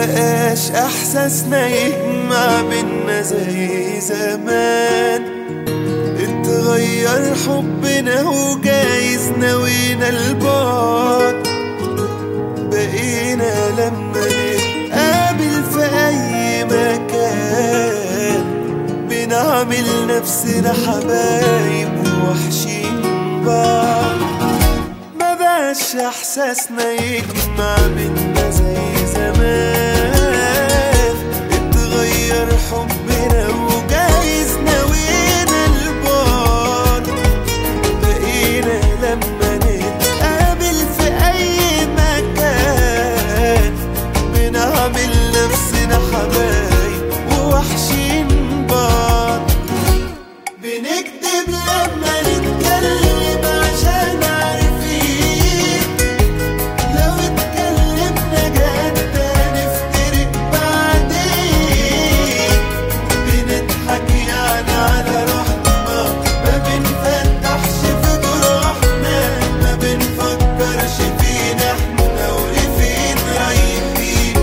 بقاش احساسنا يجمع بينا زي زمان اتغير حبنا وجايز نوينا البعد بقينا لما نتقابل في اي مكان بنعمل نفسنا حبايب ووحشين بعض ما بقاش احساسنا يجمع بينا زي زمان اتغير حبنا وجايز نوينا البعد بقينا لما نتقابل في اي مكان بنعمل نفسنا حبايب ووحشين بعض بنكتب لما نتكلم عشان عارفين لو اتكلمنا جد هنفترق بعدين بنضحك يعني على روحنا ما بنفتحش في جروحنا ما بنفكرش فينا احنا ولفين رايحين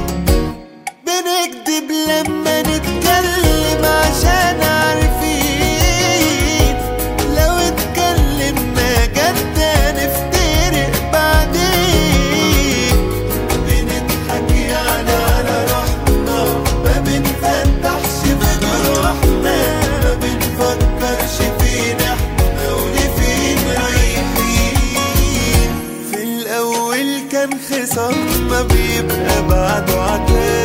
بنكدب لما نتكلم عشان عارفين لو اتكلمنا جد هنفترق بعدين بنضحك يعني على روحنا ما بنفتحش في جروحنا ما بنفكرش فينا احنا ولفين رايحين في الأول كان خصام ما بيبقى بعده عتاب